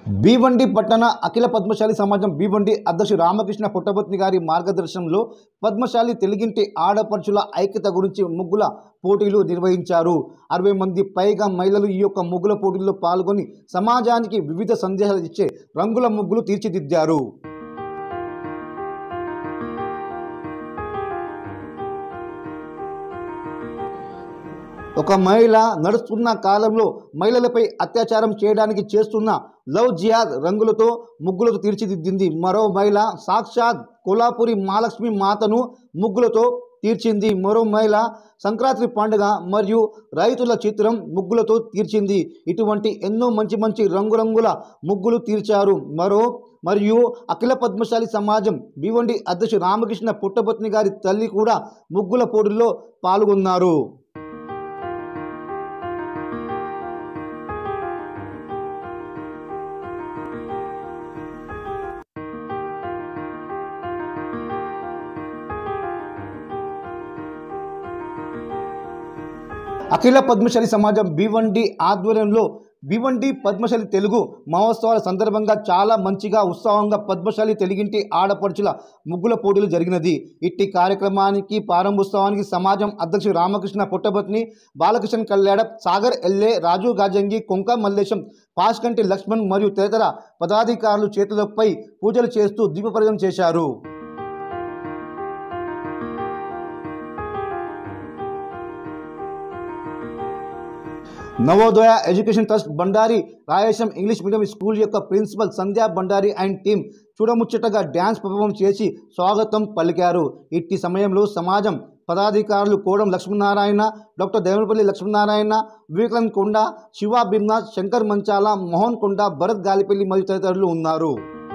భీవండి పట్టణ అఖిల పద్మశాలి సమాజం భీవండి అధ్యక్షుడు రామకృష్ణ పుట్టపత్ని గారి మార్గదర్శనంలో పద్మశాలి తెలుగింటి ఆడపడుచుల ఐక్యత గురించి ముగ్గుల పోటీలు నిర్వహించారు అరవై మంది పైగా మహిళలు ఈ యొక్క ముగ్గుల పోటీల్లో పాల్గొని సమాజానికి వివిధ సందేశాలు ఇచ్చే రంగుల ముగ్గులు తీర్చిదిద్దారు ఒక మహిళ నడుస్తున్న కాలంలో మహిళలపై అత్యాచారం చేయడానికి చేస్తున్న లవ్ జిహాద్ రంగులతో ముగ్గులతో తీర్చిదిద్దింది మరో మహిళ సాక్షాత్ కొల్లాపురి మహాలక్ష్మి మాతను ముగ్గులతో తీర్చింది మరో మహిళ సంక్రాంతి పండుగ మరియు రైతుల చిత్రం ముగ్గులతో తీర్చింది ఇటువంటి ఎన్నో మంచి మంచి రంగురంగుల ముగ్గులు తీర్చారు మరో మరియు అఖిల పద్మశాలి సమాజం భీవండి అధ్యక్షుడు రామకృష్ణ పుట్టపత్ని గారి తల్లి కూడా ముగ్గుల పోటీల్లో పాల్గొన్నారు అఖిల పద్మశాలి సమాజం భివండి ఆధ్వర్యంలో భివండి పద్మశాలి తెలుగు మహోత్సవాల సందర్భంగా చాలా మంచిగా ఉత్సాహంగా పద్మశాలి తెలుగింటి ఆడపడుచుల ముగ్గుల పోటీలు జరిగినది ఇట్టి కార్యక్రమానికి ప్రారంభోత్సవానికి సమాజం అధ్యక్షుడు రామకృష్ణ పుట్టబత్ని బాలకృష్ణ కళ్యాణ సాగర్ ఎల్ఏ రాజు గాజంగి కొంక మల్లేశం పాష్కంటి లక్ష్మణ్ మరియు తదితర పదాధికారులు చేతులపై పూజలు చేస్తూ దీపప్రదం చేశారు Navodaya education trust Bandari Rayesham English medium school యొక్క principal Sandhya Bandari and team చూడముచ్చటగా డ్యాన్స్ పర్ఫార్మెన్స్ చేసి స్వాగతం పలికారు ఇట్టి సమయంలో సమాజం పదాధికారులు కోడం లక్ష్మీనారాయణ డాక్టర్ దేవరపల్లి లక్ష్మీనారాయణ వివేకానంద్ కొండ శివ బిమ్నాథ్ శంకర్ మంచాల మోహన్ కొండ భరత్ గాలిపల్లి మరియు తదితరులు ఉన్నారు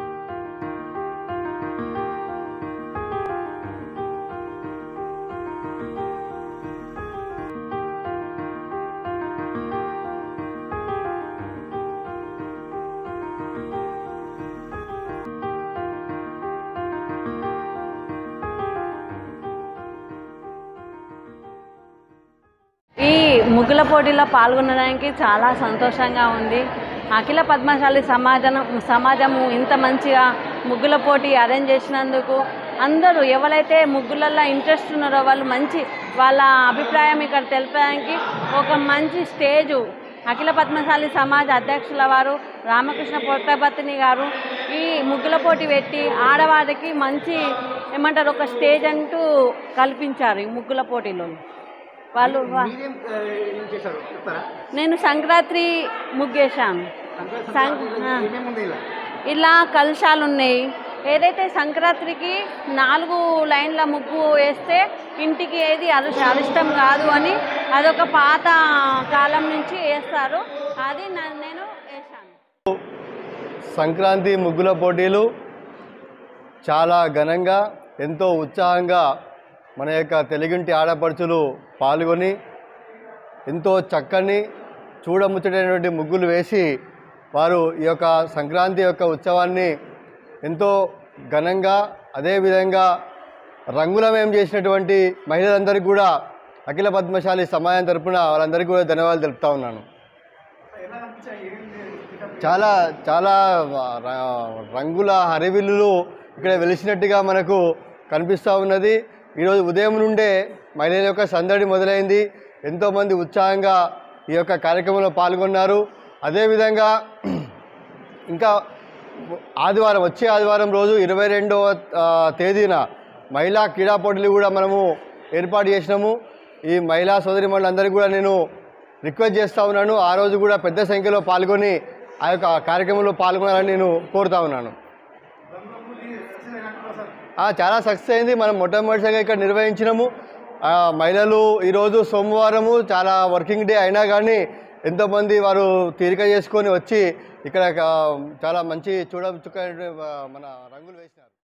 ఈ ముగ్గుల పోటీలో పాల్గొనడానికి చాలా సంతోషంగా ఉంది అఖిల పద్మశాలి సమాజం సమాజము ఇంత మంచిగా ముగ్గుల పోటీ అరేంజ్ చేసినందుకు అందరూ ఎవరైతే ముగ్గులలో ఇంట్రెస్ట్ ఉన్నారో వాళ్ళు మంచి వాళ్ళ అభిప్రాయం ఇక్కడ తెలపడానికి ఒక మంచి స్టేజు అఖిల పద్మశాలి సమాజ అధ్యక్షుల వారు రామకృష్ణ పొట్టపత్ని గారు ఈ ముగ్గుల పోటీ పెట్టి ఆడవారికి మంచి ఏమంటారు ఒక స్టేజ్ అంటూ కల్పించారు ఈ ముగ్గుల పోటీలో వాళ్ళు వా- నేను సంక్రాంతి ముగ్గేశాను సం- ఆ. ఇలా కలశాలు ఉన్నాయి ఏదైతే సంక్రాంతికి నాలుగు లైన్ల ముగ్గు వేస్తే ఇంటికి ఏది అరు అరిష్టం కాదు అని అదొక పాత కాలం నుంచి వేస్తారు అది నా- నేను వేశాను సంక్రాంతి ముగ్గుల పోటీలు చాలా ఘనంగా ఎంతో ఉత్సాహంగా మన యొక్క తెలుగింటి ఆడపడుచులు పాల్గొని ఎంతో చక్కని చూడముచ్చటైనటువంటి ముగ్గులు వేసి వారు ఈ యొక్క సంక్రాంతి యొక్క ఉత్సవాన్ని ఎంతో ఘనంగా అదేవిధంగా రంగులమయం చేసినటువంటి మహిళలందరికీ కూడా అఖిల పద్మశాలి సమాజం తరపున వాళ్ళందరికీ కూడా ధన్యవాదాలు తెలుపుతా ఉన్నాను చాలా చాలా ర- రంగుల హరివిల్లులు ఇక్కడ వెలిసినట్టుగా మనకు కనిపిస్తూ ఉన్నది ఈరోజు ఉదయం నుండే మహిళల యొక్క సందడి మొదలైంది ఎంతోమంది ఉత్సాహంగా ఈ యొక్క కార్యక్రమంలో పాల్గొన్నారు అదేవిధంగా ఇంకా ఆదివారం వచ్చే ఆదివారం రోజు ఇరవై రెండవ ఆ, తేదీన మహిళా క్రీడా పోటీలు కూడా మనము ఏర్పాటు చేసినాము ఈ మహిళా సోదరిమణులందరికీ కూడా నేను రిక్వెస్ట్ చేస్తూ ఉన్నాను ఆ రోజు కూడా పెద్ద సంఖ్యలో పాల్గొని ఆ యొక్క కార్యక్రమంలో పాల్గొనాలని నేను కోరుతా ఉన్నాను ఆ, చాలా సక్సెస్ అయింది మనం మొట్టమొదటిసారిగా ఇక్కడ నిర్వహించినాము ఆ, మహిళలు ఈరోజు సోమవారము చాలా వర్కింగ్ డే అయినా కానీ ఎంతోమంది వారు తీరిక చేసుకొని వచ్చి ఇక్కడ ఆ, చాలా మంచి చూడ చుక్క మన రంగులు వేసినారు